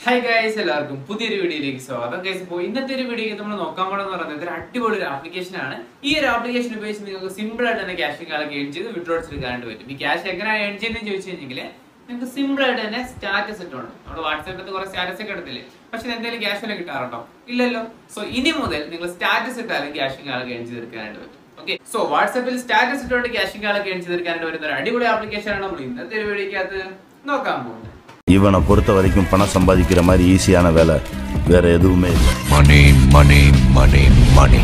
Hi guys എല്ലാവർക്കും പുതിയൊരു വീഡിയോയിലേക്ക് സ്വാഗതം ഗൈസ് ഇപ്പോൾ ഇന്നത്തെ ഒരു വീഡിയോ നമ്മൾ നോക്കാൻ പോകണമെന്ന് പറയുന്നത് ഒരു അടിപൊളി ഒരു ആപ്ലിക്കേഷൻ ആണ് ഈ ഒരു ആപ്ലിക്കേഷൻ ഉപയോഗിച്ച് നിങ്ങൾക്ക് സിമ്പിൾ ആയിട്ട് തന്നെ ക്യാഷ് കാലൊക്കെ ഏൺ ചെയ്ത് വിഡ്രോ എടുക്കാനായിട്ട് പറ്റും ഈ ക്യാഷ് എങ്ങനെയാണ് ഏൺ ചെയ്യുന്നത് ചോദിച്ചു കഴിഞ്ഞെങ്കിൽ നിങ്ങൾക്ക് സിമ്പിൾ ആയിട്ട് തന്നെ സ്റ്റാറ്റസ് ഇട്ടുണ്ട് നമ്മുടെ വാട്സാപ്പിൽ കുറെ സ്റ്റാറ്റസ് ഒക്കെ എടുത്തില്ലേ പക്ഷെ എന്തെങ്കിലും ക്യാഷ് വല്ല കിട്ടാറുണ്ടോ ഇല്ലല്ലോ സോ ഇനി മുതൽ നിങ്ങൾ സ്റ്റാറ്റസ് ഇട്ടാലും ക്യാഷ് കാലൊക്കെ ഏൺ ചെയ്തെടുക്കാനായിട്ട് പറ്റും ഓക്കെ സോ വാട്സാപ്പിൽ സ്റ്റാറ്റസ് ഇട്ടുകൊണ്ട് ക്യാഷ് കാലൊക്കെ ഏൺ ചെയ്തെടുക്കാനായിട്ട് വരുന്ന ഒരു അടിപൊളി ആപ്ലിക്കേഷൻ ആണ് നമ്മൾ ഇന്നത്തെ ഒരു വീഡിയോക്കകത്ത് നോക്കാൻ പോകുന്നത് இவனை பொறுத்த வரைக்கும் பணம் சம்பாதிக்கிற மாதிரி ஈஸியான வேலை வேற எதுவுமே இல்லை Money, money, money, money.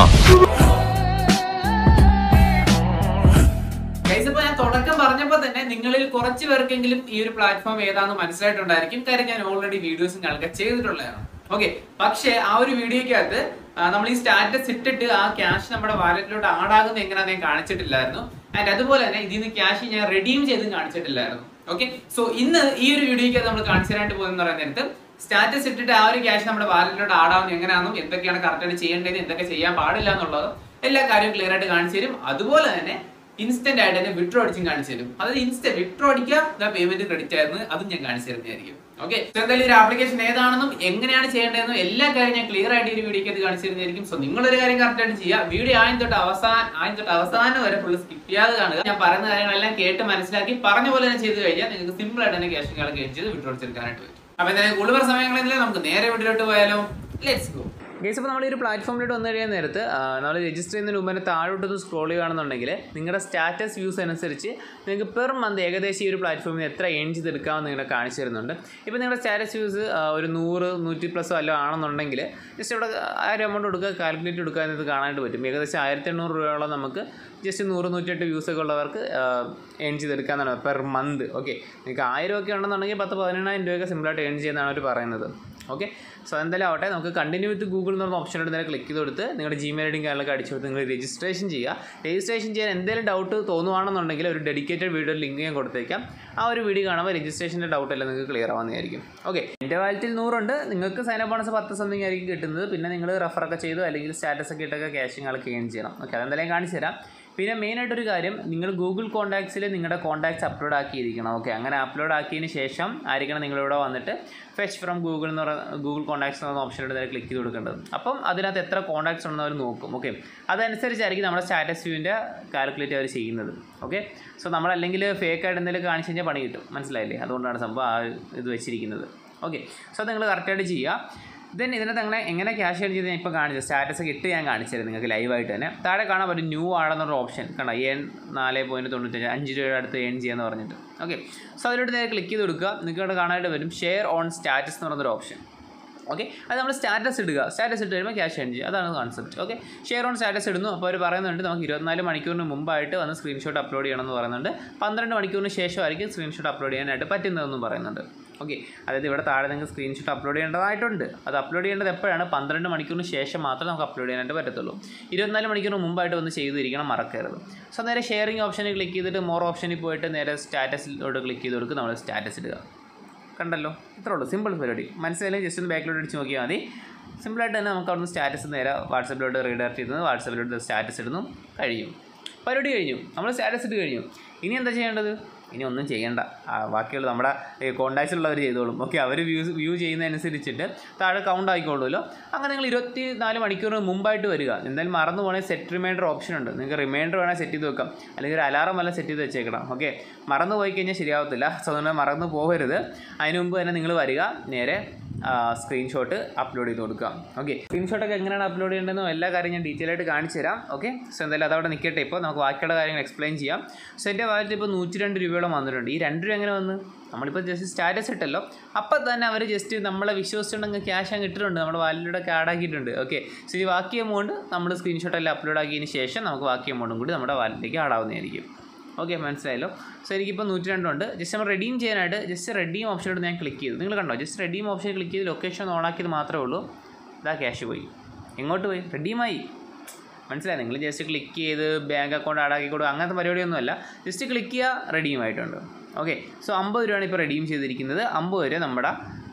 Guys ഇപ്പൊ ഞാൻ തുടക്കം പറഞ്ഞപ്പോ തന്നെ നിങ്ങളിൽ കുറച്ച് പേർക്കെങ്കിലും ഈ ഒരു പ്ലാറ്റ്ഫോം ഏതാണെന്ന് മനസ്സിലായിട്ടുണ്ടായിരിക്കും കാര്യം ഞാൻ ഓൾറെഡി വീഡിയോസും ഞങ്ങൾക്ക് ചെയ്തിട്ടുള്ളതാണ് ഓക്കെ പക്ഷേ ആ ഒരു വീഡിയോക്കകത്ത് നമ്മൾ ഈ സ്റ്റാറ്റസ് ഇട്ടിട്ട് ആ ക്യാഷ് നമ്മുടെ വാലറ്റിലോട്ട് ആടാകുന്നത് എങ്ങനെയാണെന്ന് ഞാൻ കാണിച്ചിട്ടില്ലായിരുന്നു ആൻഡ് അതുപോലെ തന്നെ ഇതിൽ നിന്ന് ക്യാഷ് ഞാൻ റെഡീം ചെയ്തും കാണിച്ചിട്ടില്ലായിരുന്നു ഓക്കെ സോ ഇന്ന് ഈ ഒരു വീഡിയോയ്ക്ക് നമ്മൾ കാണിച്ചു തരാനായിട്ട് പോകുന്ന പറയുന്ന നേരത്ത് സ്റ്റാറ്റസ് ഇട്ടിട്ട് ആ ഒരു ക്യാഷ് നമ്മുടെ വാലറ്റിലോട്ട് ആടാവുന്ന എങ്ങനെയാണെന്നും എന്തൊക്കെയാണ് കറക്റ്റായിട്ട് ചെയ്യേണ്ടത് എന്തൊക്കെ ചെയ്യാൻ പാടില്ല എന്നുള്ളതും എല്ലാ കാര്യവും ക്ലിയർ ആയിട്ട് കാണിച്ചു തരും അതുപോലെ തന്നെ ഇൻസ്റ്റന്റ് ആയിട്ട് തന്നെ വിഡ്രോ അടിച്ചും കാണിച്ചു തരും അതായത് ഇൻസ്റ്റന്റ് വിഡ്രോ അടിക്കുക പേയ്മെന്റ് ക്രെഡിറ്റ് ആയിരുന്നു അതും ഞാൻ കാണിച്ചു തരുന്നതായിരിക്കും ഓക്കെ എന്തായാലും ഈ ഒരു ആപ്ലിക്കേഷൻ ഏതാണെന്നും എങ്ങനെയാണ് ചെയ്യേണ്ടതെന്നും എല്ലാ കാര്യം ഞാൻ ക്ലിയർ ആയിട്ട് ഈ ഒരു വീഡിയോക്ക് അത് കാണിച്ചു തരുന്നതായിരിക്കും സോ നിങ്ങളൊരു കാര്യം കറക്റ്റ് ആയിട്ട് ചെയ്യുക വീഡിയോ ആദ്യം തൊട്ട് അവസാനം ആദ്യം തൊട്ട് അവസാനം വരെ ഫുള്ള് സ്കിപ്പ് ചെയ്യാതെ കാണുക ഞാൻ പറയുന്ന കാര്യങ്ങളെല്ലാം കേട്ട് മനസ്സിലാക്കി പറഞ്ഞ പോലെ തന്നെ ചെയ്ത് കഴിഞ്ഞാൽ നിങ്ങൾക്ക് സിമ്പിൾ ആയിട്ട് തന്നെ ക്യാഷ് കാലം കഴിച്ച് ചെയ്ത് വിഡ്രോ അടിച്ചെടുക്കാനായിട്ട് പറ്റും അപ്പൊ എന്തായാലും കൂടുതൽ സമയങ്ങളിൽ നമുക്ക് നേരെ വീഡിയോയിലോട്ട് പോയാലോ ലെറ്റ്സ് ഗോ ഗേസ് അപ്പോൾ നമ്മൾ ഈ ഒരു പ്ലാറ്റ്ഫോമിലോട്ട് വന്നു കഴിയാൻ നേരത്ത് നമ്മൾ രജിസ്റ്റർ ചെയ്യുന്നതിന് മുമ്പ് തന്നെ താഴോട്ടൊന്ന് സ്ക്രോൾ ചെയ്യുകയാണെന്നുണ്ടെങ്കിൽ നിങ്ങളുടെ സ്റ്റാറ്റസ് വ്യൂസ് അനുസരിച്ച് നിങ്ങൾക്ക് പെർ മന്ത് ഏകദേശം ഈ ഒരു പ്ലാറ്റ്ഫോമിൽ എത്ര ഏൺ ചെയ്തെടുക്കാമെന്ന് നിങ്ങളെ കാണിച്ചു തരുന്നുണ്ട് ഇപ്പോൾ നിങ്ങളുടെ സ്റ്റാറ്റസ് വ്യൂസ് ഒരു നൂറ് നൂറ്റി പ്ലസ് വല്ലതും ആണെന്നുണ്ടെങ്കിൽ ജസ്റ്റ് ഇവിടെ ആ ഒരു എമൗണ്ട് കൊടുക്കുക കാൽക്കുലേറ്റ് കൊടുക്കുക എന്നത് കാണാനായിട്ട് പറ്റും ഏകദേശം ആയിരത്തി എണ്ണൂറ് രൂപയോളം നമുക്ക് ജസ്റ്റ് നൂറ് നൂറ്റെട്ട് വ്യൂസ് ഒക്കെ ഉള്ളവർക്ക് ഏൺ ചെയ്തെടുക്കാന്നാണ് പെർ മന്ത് ഓക്കെ നിങ്ങൾക്ക് ആയിരം ഒക്കെ ഉണ്ടെന്നുണ്ടെങ്കിൽ പത്ത് പതിനെണ്ണായിരം രൂപയൊക്കെ സിമ്പിളായിട്ട് ഏൺ ചെയ്യുന്നതാണ് അവർ പറയുന്നത് ഓക്കെ സോ എന്തായാലും ആവട്ടെ നമുക്ക് കണ്ടിന്യൂ വിത്ത് ഗൂഗിൾ എന്ന് പറഞ്ഞ ഓപ്ഷൻ എടുത്ത് നേരെ ക്ലിക്ക് ചെയ്ത് കൊടുത്ത് നിങ്ങളുടെ ജിമെയിൽ ഐഡിയും കാര്യങ്ങളൊക്കെ അടിച്ചു കൊടുത്ത് നിങ്ങൾ രജിസ്ട്രേഷൻ ചെയ്യുക രജിസ്ട്രേഷൻ ചെയ്യാൻ എന്തെങ്കിലും ഡൗട്ട് തോന്നുവാണെന്നുണ്ടെങ്കിൽ ഒരു ഡെഡിക്കേറ്റഡ് വീഡിയോ ലിങ്ക് ഞാൻ കൊടുത്തേക്കാം ആ ഒരു വീഡിയോ കാണുമ്പോൾ രജിസ്ട്രേഷൻ്റെ ഡൗട്ട് എല്ലാം നിങ്ങൾക്ക് ക്ലിയർ ആവുന്നതായിരിക്കും ഓക്കെ എൻ്റെ വാലറ്റിൽ നൂറുണ്ട് നിങ്ങൾക്ക് സൈൻ അപ്പ് ബോണസ് പത്ത് സംതിങ് ആയിരിക്കും കിട്ടുന്നത് പിന്നെ നിങ്ങൾ റെഫറൊക്കെ ചെയ്തു അല്ലെങ്കിൽ സ്റ്റാറ്റസ് ഒക്കെ ഇട്ടൊക്കെ ക്യാഷ് നിങ്ങൾക്ക് ഏൺ ചെയ്യണം ഓക്കെ അതെന്തായാലും കാണിച്ചു തരാം പിന്നെ മെയിനായിട്ടൊരു കാര്യം നിങ്ങൾ ഗൂഗിൾ കോൺടാക്ട്സിൽ നിങ്ങളുടെ കോൺടാക്ട്സ് അപ്ലോഡ് ആക്കിയിരിക്കണം ഓക്കെ അങ്ങനെ അപ്ലോഡ് ആക്കിയതിന് ശേഷം ആയിരിക്കണം നിങ്ങളിവിടെ വന്നിട്ട് ഫെച്ച് ഫ്രം ഗൂഗിൾ എന്ന് പറയുന്ന ഗൂഗിൾ കോൺടാക്ട്സ് എന്ന ഓപ്ഷൻ എടുത്ത് ക്ലിക്ക് ചെയ്ത് കൊടുക്കേണ്ടത് അപ്പം അതിനകത്ത് എത്ര കോൺടാക്ട്സ് ഉണ്ടെന്ന് അവർ നോക്കും ഓക്കെ അതനുസരിച്ചായിരിക്കും നമ്മുടെ സ്റ്റാറ്റസ് വ്യൂവിൻ്റെ കാൽക്കുലേറ്റ് അവർ ചെയ്യുന്നത് ഓക്കെ സോ നമ്മളല്ലെങ്കിൽ ഫേക്ക് ആയിട്ട് എന്തെങ്കിലും കാണിച്ച് കഴിഞ്ഞാൽ പണി കിട്ടും മനസ്സിലായില്ലേ അതുകൊണ്ടാണ് സംഭവം ആ ഇത് വെച്ചിരിക്കുന്നത് ഓക്കെ സോ അത് നിങ്ങൾ കറക്റ്റായിട്ട് ചെയ്യുക ദെൻ ഇതിനകത്ത് അങ്ങനെ എങ്ങനെ ക്യാഷ് ഏൺ ചെയ്ത് ഞാൻ ഇപ്പോൾ കാണിച്ചത് സ്റ്റാറ്റസ് ഒക്കെ ഇട്ട് ഞാൻ കാണിച്ചത് നിങ്ങൾക്ക് ലൈവായിട്ട് തന്നെ താഴെ കാണാൻ പറ്റും ന്യൂ ആണെന്നൊരു ഓപ്ഷൻ കണ്ടോ ഏൺ നാല് പോയിൻറ്റ് തൊണ്ണൂറ്റഞ്ച് അഞ്ച് രൂപയുടെ അടുത്ത് ഏൺ ചെയ്യാന്ന് പറഞ്ഞിട്ട് ഓക്കെ സോ അതിലോട്ട് നേരെ ക്ലിക്ക് ചെയ്ത് കൊടുക്കുക നിങ്ങൾക്ക് ഇവിടെ കാണാനായിട്ട് വരും ഷെയർ ഓൺ സ്റ്റാറ്റസ് എന്ന് പറയുന്നൊരു ഓപ്ഷൻ ഓക്കെ അത് നമ്മൾ സ്റ്റാറ്റസ് ഇടുക സ്റ്റാറ്റസ് ഇട്ട് കഴിയുമ്പോൾ ക്യാഷ് ഏൺ ചെയ്യുക അതാണ് concept okay share on status ഇടുന്നു അപ്പോൾ അവർ പറയുന്നുണ്ട് നമുക്ക് ഇരുപത്തിനാല് മണിക്കൂറിന് മുമ്പായിട്ട് വന്ന് സ്ക്രീൻഷോട്ട് അപ്ലോഡ് ചെയ്യണമെന്ന് പറയുന്നുണ്ട് പന്ത്രണ്ട് മണിക്കൂറിന് ശേഷമായിരിക്കും സ്ക്രീൻഷോട്ട് അപ്ലോഡ് ചെയ്യാനായിട്ട് പറ്റുന്നതെന്നും പറയുന്നുണ്ട് ഓക്കെ അതായത് ഇവിടെ താഴെ നിങ്ങൾക്ക് സ്ക്രീൻഷോട്ട് അപ്ലോഡ് ചെയ്യേണ്ടതായിട്ടുണ്ട് അത് അപ്ലോഡ് ചെയ്യേണ്ടത് എപ്പോഴാണ് പന്ത്രണ്ട് മണിക്കൂറിന് ശേഷം മാത്രമേ നമുക്ക് അപ്ലോഡ് ചെയ്യാനായിട്ട് പറ്റത്തുള്ളൂ ഇരുപത്തിനാല് മണിക്കൂറിന് മുമ്പായിട്ട് വന്ന് ചെയ്തിരിക്കണം മറക്കരുത് സോ നേരെ ഷെയറിംഗ് ഓപ്ഷനിൽ ക്ലിക്ക് ചെയ്തിട്ട് മോർ ഓപ്ഷനിൽ പോയിട്ട് നേരെ സ്റ്റാറ്റസിലോട്ട് ക്ലിക്ക് ചെയ്ത് കൊടുക്കുക നമ്മൾ സ്റ്റാറ്റസ് ഇടുക കണ്ടല്ലോ ഇത്രേ ഉള്ളൂ സിമ്പിൾ പരിപാടി മനസ്സിലായാലും ജസ്റ്റ് ഒന്ന് ബാക്കിലോട്ട് അടിച്ച് നോക്കിയാൽ മതി സിമ്പിളായിട്ട് തന്നെ നമുക്ക് അവിടുന്ന് സ്റ്റാറ്റസ് നേരെ വാട്സപ്പിലോട്ട് റീഡയറക്റ്റ് ചെയ്യുന്നത് വാട്സപ്പിലോട്ട് സ്റ്റാറ്റസ് ഇടുന്നു കഴിയും പരിപാടി കഴിഞ്ഞു നമ്മൾ സ്റ്റാറ്റസ് ഇട്ട് കഴിഞ്ഞു ഇനി എന്താ ചെയ്യേണ്ടത് ഇനി ഒന്നും ചെയ്യേണ്ട ആ, ബാക്കിയുള്ള നമ്മുടെ കോൺടാക്ട്സിലുള്ളവർ ചെയ്തോളും ഓക്കെ അവർ വ്യൂസ് വ്യൂ ചെയ്യുന്നതനുസരിച്ചിട്ട് താഴെ കൗണ്ട് ആയിക്കോളുമല്ലോ അങ്ങനെ നിങ്ങൾ ഇരുപത്തി നാല് മണിക്കൂറിന് മുമ്പായിട്ട് വരിക എന്തായാലും മറന്നു പോകണേ സെറ്റ് റിമൈൻഡർ ഓപ്ഷൻ ഉണ്ട് നിങ്ങൾക്ക് റിമൈൻഡർ വേണേൽ സെറ്റ് ചെയ്ത് വെക്കാം അല്ലെങ്കിൽ ഒരു അലാറം വല്ല സെറ്റ് ചെയ്ത് വെച്ചേക്കണം ഓക്കെ മറന്നു പോയി കഴിഞ്ഞാൽ ശരിയാവത്തില്ല സോ അതുകൊണ്ട് മറന്നു പോകരുത് അതിന് മുമ്പ് തന്നെ നിങ്ങൾ വരിക നേരെ സ്ക്രീൻഷോട്ട് അപ്ലോഡ് ചെയ്ത് കൊടുക്കുക ഓക്കെ സ്ക്രീൻഷോട്ടൊക്കെ എങ്ങനെയാണ് അപ്ലോഡ് ചെയ്യേണ്ടതെന്നോ എല്ലാ കാര്യം ഞാൻ ഡീറ്റെയിൽ ആയിട്ട് കാണിച്ചു തരാം ഓക്കെ സോ എന്തായാലും അതവിടെ നിൽക്കട്ടെ ഇപ്പോൾ നമുക്ക് ബാക്കിയുള്ള കാര്യങ്ങൾ എക്സ്പ്ലെയിൻ ചെയ്യാം സോ എൻ്റെ വാലറ്റ് ഇപ്പോൾ നൂറ്റി രണ്ട് രൂപയോളം വന്നിട്ടുണ്ട് ഈ രണ്ട് രൂപ എങ്ങനെ വന്ന് നമ്മളിപ്പോൾ ജസ്റ്റ് സ്റ്റാറ്റസ് ഇട്ടല്ലോ അപ്പം തന്നെ അവർ ജസ്റ്റ് നമ്മളെ വിശ്വസിച്ചിട്ടുണ്ടെങ്കിൽ ക്യാഷ് അങ്ങ് ഇട്ടിട്ടുണ്ട് നമ്മുടെ വാലറ്റിലൂടെ ആഡ് ആക്കിയിട്ടുണ്ട് ഓക്കെ സോ ഈ ബാക്കി എമൗണ്ട് നമ്മൾ സ്ക്രീൻഷോട്ട് എല്ലാം അപ്ലോഡ് ആക്കിയതിന് ശേഷം നമുക്ക് ബാക്കി എമൗണ്ടും കൂടി നമ്മുടെ വാലറ്റിലേക്ക് ആഡ് ആവുന്നതായിരിക്കും ഓക്കെ മനസ്സിലായല്ലോ സോ എനിക്കിപ്പോൾ നൂറ്റി രണ്ടുണ്ട് ജസ്റ്റ് നമ്മൾ റെഡീം ചെയ്യാനായിട്ട് ജസ്റ്റ് റെഡീം ഓപ്ഷനോട് ഞാൻ ക്ലിക്ക് ചെയ്തു നിങ്ങൾ കണ്ടോ ജസ്റ്റ് റെഡീം ഓപ്ഷൻ ക്ലിക്ക് ചെയ്ത് ലൊക്കേഷൻ ഓൺ ആക്കിയത് മാത്രമേ ഉള്ളൂ ഇതാ ക്യാഷ് പോയി എങ്ങോട്ട് പോയി റെഡീമായി മനസ്സിലായി നിങ്ങൾ ജസ്റ്റ് ക്ലിക്ക് ചെയ്ത് ബാങ്ക് അക്കൗണ്ട് ആഡ് ആക്കി കൊടുക്കുക അങ്ങനത്തെ പരിപാടിയൊന്നുമല്ല ജസ്റ്റ് ക്ലിക്ക് ചെയ്യുക റെഡീം ആയിട്ടുണ്ട് ഓക്കെ സോ അമ്പത് രൂപയാണ് ഇപ്പോൾ റെഡീം ചെയ്തിരിക്കുന്നത് അമ്പത് രൂപ നമ്മുടെ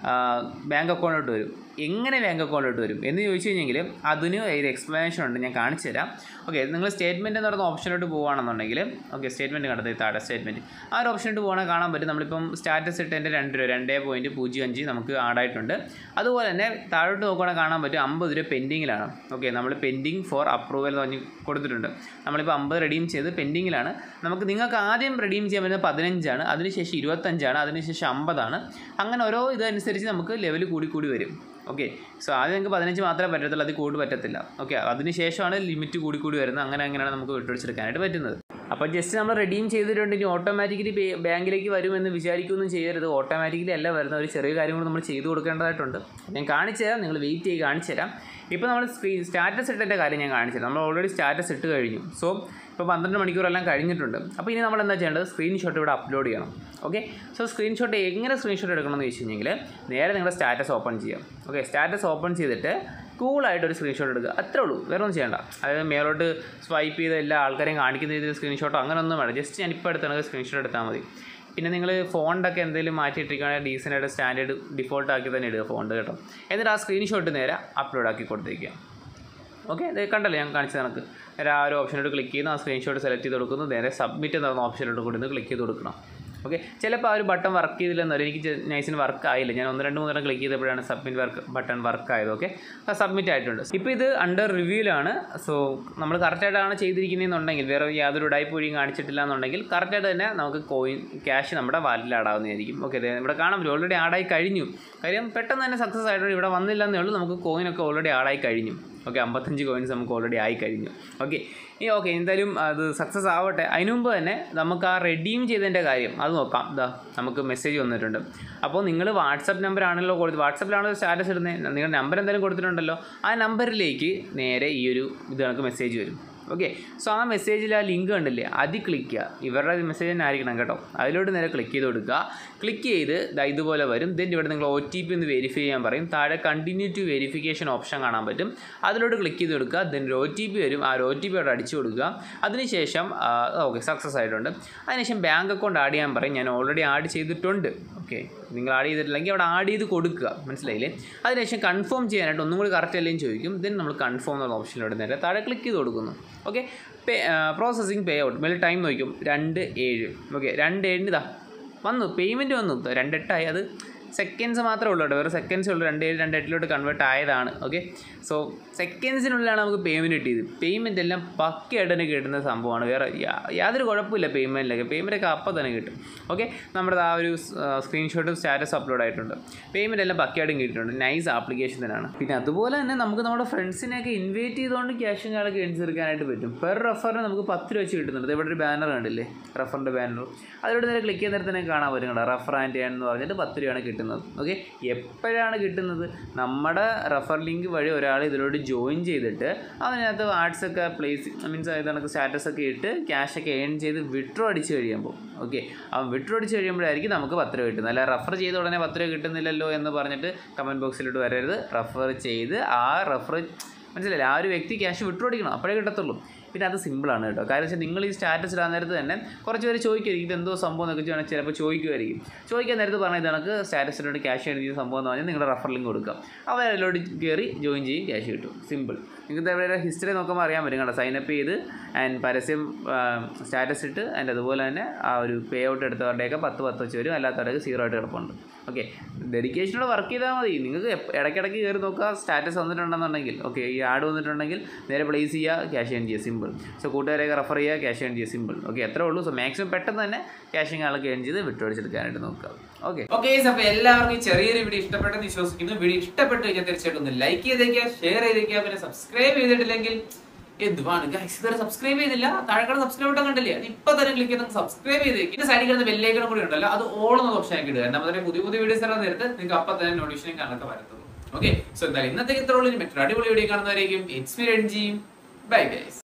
ബാങ്ക് അക്കൗണ്ടിലോട്ട് വരും എങ്ങനെ ബാങ്ക് അക്കൗണ്ടിലോട്ട് വരും എന്ന് ചോദിച്ചു കഴിഞ്ഞെങ്കിൽ അതിന് ഒരു എക്സ്പ്ലനേഷൻ ഉണ്ട് ഞാൻ കാണിച്ചു തരാം ഓക്കെ നിങ്ങൾ സ്റ്റേറ്റ്മെൻറ്റ് എന്ന് പറയുന്ന ഓപ്ഷനിലോട്ട് പോകുകയാണെന്നുണ്ടെങ്കിൽ ഓക്കെ സ്റ്റേറ്റ്മെൻറ്റ് കണ്ടത് താഴെ സ്റ്റേറ്റ്മെൻറ്റ് ആ ഒരു ഓപ്ഷനിലോട്ട് പോകുകയാണെങ്കിൽ കാണാൻ പറ്റും നമ്മളിപ്പം സ്റ്റാറ്റസ് ഇട്ടതിൻ്റെ രണ്ട് രൂപ രണ്ടേ പോയിൻറ്റ് പൂജ്യം അഞ്ച് നമുക്ക് ആഡായിട്ടുണ്ട് അതുപോലെ തന്നെ താഴോട്ട് നോക്കുകയാണെങ്കിൽ കാണാൻ പറ്റും അമ്പത് രൂപ പെൻഡിങ്ങിലാണ് ഓക്കെ നമ്മൾ പെൻഡിങ് ഫോർ അപ്രൂവൽ എന്ന് പറഞ്ഞ് കൊടുത്തിട്ടുണ്ട് നമ്മളിപ്പോൾ അമ്പത് റെഡീം ചെയ്ത് പെൻഡിങ്ങിലാണ് നമുക്ക് നിങ്ങൾക്ക് ആദ്യം റെഡീം ചെയ്യാൻ പറ്റുന്നത് പതിനഞ്ചാണ് അതിനുശേഷം ഇരുപത്തഞ്ചാണ് അതിനുശേഷം അമ്പതാണ് അങ്ങനെ ഓരോ ഇതനുസരിച്ച് നമുക്ക് ലെവൽ കൂടി കൂടി വരും ഓക്കെ സോ ആദ്യം നിങ്ങൾക്ക് പതിനഞ്ച് മാത്രമേ പറ്റത്തുള്ളൂ അത് കൂടുതൽ പറ്റത്തില്ല ഓക്കെ അതിന് ശേഷമാണ് ലിമിറ്റ് കൂടി കൂടി വരുന്നത് അങ്ങനെ അങ്ങനെയാണ് നമുക്ക് വിട്ടുവെച്ചെടുക്കാനായിട്ട് പറ്റുന്നത് അപ്പോൾ ജസ്റ്റ് നമ്മൾ റെഡീം ചെയ്തിട്ടുണ്ട് ഇനി ഓട്ടോമാറ്റിക്കലി ബാങ്കിലേക്ക് വരുമെന്ന് വിചാരിക്കുകയൊന്നും ചെയ്യരുത് ഓട്ടോമാറ്റിക്കലി അല്ല വരുന്ന ഒരു ചെറിയ കാര്യം കൂടി നമ്മൾ ചെയ്തു കൊടുക്കേണ്ടതായിട്ടുണ്ട് ഞാൻ കാണിച്ചു തരാം നിങ്ങൾ വെയിറ്റ് ചെയ്ത് കാണിച്ചു തരാം ഇപ്പോൾ നമ്മൾ സ്ക്രീൻ സ്റ്റാറ്റസ് ഇട്ടതിൻ്റെ കാര്യം ഞാൻ കാണിച്ചു തരാം നമ്മൾ ഓൾറെഡി സ്റ്റാറ്റസ് ഇട്ട് കഴിഞ്ഞു സോ ഇപ്പോൾ പന്ത്രണ്ട് മണിക്കൂറെല്ലാം കഴിഞ്ഞിട്ടുണ്ട് അപ്പോൾ ഇനി നമ്മൾ എന്താ ചെയ്യേണ്ടത് സ്ക്രീൻഷോട്ട് ഇവിടെ അപ്ലോഡ് ചെയ്യണം ഓക്കെ സോ സ്ക്രീൻഷോട്ട് എങ്ങനെ സ്ക്രീൻഷോട്ട് എടുക്കണമെന്ന് ചോദിച്ചു കഴിഞ്ഞെങ്കിൽ നേരെ നിങ്ങളുടെ സ്റ്റാറ്റസ് ഓപ്പൺ ചെയ്യാം ഓക്കെ സ്റ്റാറ്റസ് ഓപ്പൺ ചെയ്തിട്ട് കൂളായിട്ട് ഒരു സ്ക്രീൻഷോട്ട് എടുക്കുക അത്രേ ഉള്ളൂ വേറെ ഒന്നും ചെയ്യണ്ട അതായത് മേലോട്ട് സ്വൈപ്പ് ചെയ്ത് എല്ലാ ആൾക്കാരെയും കാണിക്കുന്ന രീതിയിൽ സ്ക്രീൻഷോട്ടോ അങ്ങനെയൊന്നും വേണ്ട ജസ്റ്റ് ഞാൻ ഇപ്പോൾ എടുത്താണെങ്കിൽ സ്ക്രീൻഷോട്ട് എടുത്താൽ മതി പിന്നെ നിങ്ങൾ ഫോണ്ടൊക്കെ എന്തെങ്കിലും മാറ്റിയിട്ടിരിക്കുകയാണെങ്കിൽ ഡീസൻ്റായിട്ട് സ്റ്റാൻഡേർഡ് ഡിഫോൾട്ട് ആക്കി തന്നെ ഇടുക ഫോണ്ട് കേട്ടോ എന്നിട്ട് ആ സ്ക്രീൻഷോട്ട് നേരെ അപ്ലോഡ് ആക്കി കൊടുത്തേക്കുക ഓക്കെ ഇത് കണ്ടല്ലോ ഞാൻ കാണിച്ചത് കണക്ക് നേരെ ആ ഒരു ഓപ്ഷനോട് ക്ലിക്ക് ചെയ്യുന്നു ആ സ്ക്രീൻഷോട്ട് സെലക്ട് ചെയ്ത് കൊടുക്കുന്നു നേരെ സബ്മിറ്റ് എന്ന് പറഞ്ഞ ഓപ്ഷനോട് കൂടി ക്ലിക്ക് ചെയ്ത് കൊടുക്കണം ഓക്കെ ചിലപ്പോൾ ആ ഒരു ബട്ടൺ വർക്ക് ചെയ്തില്ലെന്ന് പറയും എനിക്ക് നൈസിന് വർക്ക് ആയില്ല ഞാൻ ഒന്ന് രണ്ട് മൂന്നെണ്ണം ക്ലിക്ക് ചെയ്തപ്പോഴാണ് സബ്മിറ്റ് വർക്ക് ബട്ടൺ വർക്ക് ആയത് ഓക്കെ സബ്മിറ്റ് ആയിട്ടുണ്ട് ഇപ്പോൾ ഇത് അണ്ടർ റിവ്യൂലാണ് സോ നമ്മൾ കറക്റ്റായിട്ടാണ് ചെയ്തിരിക്കുന്നതെന്നുണ്ടെങ്കിൽ വേറെ യാതൊരു ഉടായ്പ വഴിയും കാണിച്ചിട്ടില്ല എന്നുണ്ടെങ്കിൽ കറക്റ്റായിട്ട് തന്നെ നമുക്ക് കോയിൻ ക്യാഷ് നമ്മുടെ വാലറ്റിൽ ആടാവുന്നതായിരിക്കും ഓക്കെ ഇവിടെ കാണാൻ പറ്റും ഓൾറെഡി ആഡായി കഴിഞ്ഞു കാര്യം പെട്ടെന്ന് തന്നെ സക്സസ് ആയിട്ടുണ്ട് ഇവിടെ വന്നില്ല എന്നേ ഉള്ളൂ നമുക്ക് കോയിനൊക്കെ ഓൾറെഡി ആഡായി കഴിഞ്ഞു ഓക്കെ അമ്പത്തഞ്ച് കോയിൻസ് നമുക്ക് ഓൾറെഡി ആയി കഴിഞ്ഞു ഓക്കെ ഈ ഓക്കെ എന്തായാലും അത് സക്സസ് ആവട്ടെ അതിനു മുമ്പ് തന്നെ നമുക്ക് ആ റെഡീം ചെയ്തതിൻ്റെ കാര്യം അത് നോക്കാം ഇതാ നമുക്ക് മെസ്സേജ് വന്നിട്ടുണ്ട് അപ്പോൾ നിങ്ങൾ വാട്സപ്പ് നമ്പർ ആണല്ലോ കൊടുത്ത് വാട്സപ്പിലാണല്ലോ സ്റ്റാറ്റസ് ഇടുന്നത് നിങ്ങളുടെ നമ്പർ എന്തായാലും കൊടുത്തിട്ടുണ്ടല്ലോ ആ നമ്പറിലേക്ക് നേരെ ഈ ഒരു ഇത് കണക്ക് മെസ്സേജ് വരും ഓക്കെ സോ ആ മെസ്സേജിൽ ആ ലിങ്ക് കണ്ടില്ലേ അതിൽ ക്ലിക്ക് ചെയ്യുക ഇവരുടെ മെസ്സേജ് തന്നെ ആയിരിക്കണം കേട്ടോ അതിലോട്ട് നേരെ ക്ലിക്ക് ചെയ്ത് കൊടുക്കുക ക്ലിക്ക് ചെയ്ത് ദാ ഇതുപോലെ വരും ദെൻ ഇവിടെ നിങ്ങൾ ഒ ടി പി ഒന്ന് വെരിഫൈ ചെയ്യാൻ പറയും താഴെ കണ്ടിന്യൂ ടു വെരിഫിക്കേഷൻ ഓപ്ഷൻ കാണാൻ പറ്റും അതിലോട്ട് ക്ലിക്ക് ചെയ്ത് കൊടുക്കുക ദെൻ ഒരു ഒ ടി പി വരും ആ ഒരു ഒ ടി പി അവിടെ അടിച്ചു കൊടുക്കുക അതിനുശേഷം ഓക്കെ സക്സസ് ആയിട്ടുണ്ട് അതിനുശേഷം ബാങ്ക് അക്കൗണ്ട് ആഡ് ചെയ്യാൻ പറയും ഞാൻ ഓൾറെഡി ആഡ് ചെയ്തിട്ടുണ്ട് ഓക്കെ നിങ്ങൾ ആഡ് ചെയ്തിട്ടില്ലെങ്കിൽ അവിടെ ആഡ് ചെയ്ത് കൊടുക്കുക മനസ്സിലായില്ലേ അതിനുശേഷം കൺഫേം ചെയ്യാനായിട്ട് ഒന്നും കൂടി കറക്റ്റ് അല്ലേന്ന് ചോദിക്കും ദെൻ നമ്മൾ കൺഫേം എന്നുള്ള ഓപ്ഷനിലോട്ട് നേരെ താഴെ ക്ലിക്ക് ചെയ്ത് കൊടുക്കുന്നു okay pay processing pay out മേലെ ടൈം നോക്കും രണ്ട് ഏഴ് ഓക്കെ രണ്ട് ഏഴിന് ഇതാ വന്നു പേയ്മെൻറ്റ് വന്നു രണ്ടെട്ടായി അത് സെക്കൻഡ്സ് മാത്രമേ ഉള്ളൂ കേട്ടോ വേറെ സെക്കൻഡ്സ് ഉള്ളൂ രണ്ട് ഏഴ് രണ്ട് എട്ടിലോട്ട് കൺവേർട്ട് ആയതാണ് ഓക്കെ സോ സെക്കൻഡ്സിനുള്ളിലാണ് നമുക്ക് പേയ്മെൻറ്റ് കിട്ടിയത് പേയ്മെൻറ്റ് എല്ലാം പക്കയായിട്ട് തന്നെ കിട്ടുന്ന സംഭവമാണ് വേറെ യാ- യാതൊരു കുഴപ്പമില്ല പേയ്മെൻറ്റിലൊക്കെ പേയ്മെൻറ്റൊക്കെ അപ്പം തന്നെ കിട്ടും ഓക്കെ നമ്മുടെ ആ ഒരു സ്ക്രീൻഷോട്ടും സ്റ്റാറ്റസ് അപ്ലോഡ് ആയിട്ടുണ്ട് പേയ്മെൻറ്റ് എല്ലാം പക്കയായിട്ടും കിട്ടിയിട്ടുണ്ട് നൈസ് ആപ്ലിക്കേഷൻ തന്നെയാണ് പിന്നെ അതുപോലെ തന്നെ നമുക്ക് നമ്മുടെ ഫ്രണ്ട്സിനെയൊക്കെ ഇൻവൈറ്റ് ചെയ്തുകൊണ്ട് ക്യാഷും കാലൊക്കെ എണിച്ചെടുക്കാനായിട്ട് പറ്റും പെർ റെഫറിന് നമുക്ക് പത്ത് രൂപ വെച്ച് കിട്ടുന്നുണ്ട് ദേ ഇവിടെ ഒരു ബാനർ കണ്ടില്ലേ റെഫറിൻ്റെ ബാനർ അതിലൂടെ നേരെ ക്ലിക്ക് ചെയ്യുന്ന നേരത്തെ തന്നെ കാണാൻ പറ്റും കേട്ടോ റെഫർ ആൻഡ് ഏൺ എന്ന് പറഞ്ഞിട്ട് പത്ത് രൂപയാണ് കിട്ടുന്നത് ഓക്കെ എപ്പോഴാണ് കിട്ടുന്നത് നമ്മുടെ റെഫർ ലിങ്ക് വഴി ഒരാൾ ഇതിലോട്ട് ജോയിൻ ചെയ്തിട്ട് അതിനകത്ത് ആർട്സ് ഒക്കെ പ്ലേസ് മീൻസ് ഇതാണ് സ്റ്റാറ്റസ് ഒക്കെ ഇട്ട് ക്യാഷ് ഒക്കെ ഏൺ ചെയ്ത് വിഡ്രോ അടിച്ച് കഴിയുമ്പോൾ ഓക്കെ ആ വിഡ്രോ അടിച്ച് കഴിയുമ്പോഴായിരിക്കും നമുക്ക് പത്ത് രൂപ കിട്ടുന്നത് അല്ല റെഫർ ചെയ്ത ഉടനെ പത്ത് രൂപ കിട്ടുന്നില്ലല്ലോ എന്ന് പറഞ്ഞിട്ട് കമൻറ്റ് ബോക്സിലോട്ട് വരരുത് റെഫർ ചെയ്ത് ആ റെഫർ മനസ്സിലായില്ലേ ആ ഒരു വ്യക്തി ക്യാഷ് വിട്ടു അടിക്കണം അപ്പോഴേ കിട്ടത്തുള്ളൂ പിന്നെ അത് സിമ്പിളാണ് കേട്ടോ കാര്യം വെച്ചാൽ നിങ്ങൾ ഈ സ്റ്റാറ്റസ് ഇടാൻ നേരത്ത് തന്നെ കുറച്ച് പേര് ചോദിക്കുമായിരിക്കും ഇത് എന്തോ സംഭവം എന്നൊക്കെ ചോദിച്ചാൽ ചിലപ്പോൾ ചോദിക്കുമായിരിക്കും ചോദിക്കാൻ നേരത്ത് പറഞ്ഞ ഇതാണ് സ്റ്റാറ്റസ് ഇട്ടിട്ട് ക്യാഷ് എഴുതിയ സംഭവം എന്ന് പറഞ്ഞാൽ നിങ്ങളുടെ റെഫർ ലിങ്ക് കൊടുക്കാം അവർ അതിലോട്ട് കയറി ജോയിൻ ചെയ്യും ക്യാഷ് കിട്ടും സിമ്പിൾ നിങ്ങൾക്ക് അവരുടെ ഹിസ്റ്ററി നോക്കുമ്പോൾ അറിയാൻ പറ്റും കേട്ടോ സൈനപ്പ് ചെയ്ത് ആൻഡ് പരസ്യം സ്റ്റാറ്റസ് ഇട്ട് ആൻഡ് അതുപോലെ തന്നെ ആ ഒരു പേ ഔട്ട് എടുത്തവരുടെയൊക്കെ പത്ത് പത്ത് വെച്ച് വരും അല്ലാത്തവർക്ക് സീറോ ആയിട്ട് കിടപ്പുണ്ട് ഓക്കെ ഡെഡിക്കേഷനോടെ വർക്ക് ചെയ്താൽ മതി നിങ്ങൾക്ക് എപ്പ- ഇടയ്ക്കിടയ്ക്ക് കയറി നോക്കുക സ്റ്റാറ്റസ് വന്നിട്ടുണ്ടെന്നുണ്ടെങ്കിൽ ഓക്കെ ഈ ആഡ് വന്നിട്ടുണ്ടെങ്കിൽ നേരെ പ്ലേസ് ചെയ്യുക ക്യാഷ് ഏൺ ചെയ്യുക സിമ്പിൾ സോ കൂട്ടുകാരെയൊക്കെ റെഫർ ചെയ്യുക ക്യാഷ് ഏൺ ചെയ്യുക സിമ്പിൾ ഓക്കെ എത്രേ ഉള്ളൂ സോ മാക്സിമം പെട്ടെന്ന് തന്നെ ക്യാഷിങ് ആളൊക്കെ ഏൺ ചെയ്ത് വിട്ടുപിടിച്ചെടുക്കാനായിട്ട് നോക്കുക ഓക്കെ ഓക്കെ അപ്പൊ എല്ലാവർക്കും ഈ ചെറിയൊരു വീഡിയോ ഇഷ്ടപ്പെട്ടെന്ന് വിശ്വസിക്കുന്നു വീഡിയോ ഇഷ്ടപ്പെട്ട് കഴിഞ്ഞാൽ തീർച്ചയായിട്ടും ഒന്ന് ലൈക്ക് ചെയ്തേക്കുക ഷെയർ ചെയ്തേക്കുക പിന്നെ സബ്സ്ക്രൈബ് ചെയ്തിട്ടില്ലെങ്കിൽ എന്തുവാണ് ഗൈസ് ഇതുവരെ സബ്സ്ക്രൈബ് ചെയ്തില്ല താഴെ സബ്സ്ക്രൈബ് ബട്ടൺ കണ്ടില്ലേ അത് ഇപ്പൊ തന്നെ ക്ലിക്ക് ചെയ്ത് സബ്സ്ക്രൈബ് ചെയ്തേക്ക് ഇതിന്റെ സൈഡിൽ കിടന്ന ബെല്ലേക്കണം കൂടി ഉണ്ടല്ലോ അത് ഓൾ എന്ന ഓപ്ഷൻ ആക്കി ഇടുക എന്നാൽ പുതിയ പുതിയ വീഡിയോസ് എല്ലാം നേരത്തെ നിങ്ങൾക്ക് അപ്പൊ തന്നെ നോട്ടിഫിക്കേഷൻ കാണാൻ വരത്തുള്ളൂ ഓക്കെ സോ എന്തായാലും ഇന്നത്തെ ഇത്ര ഉള്ളൊരു മറ്റൊരു അടിപൊളി വീഡിയോ കാണുന്നവരേക്കും ഇറ്റ്സ് മീ രഞ്ജിയും ബൈ ഗൈസ്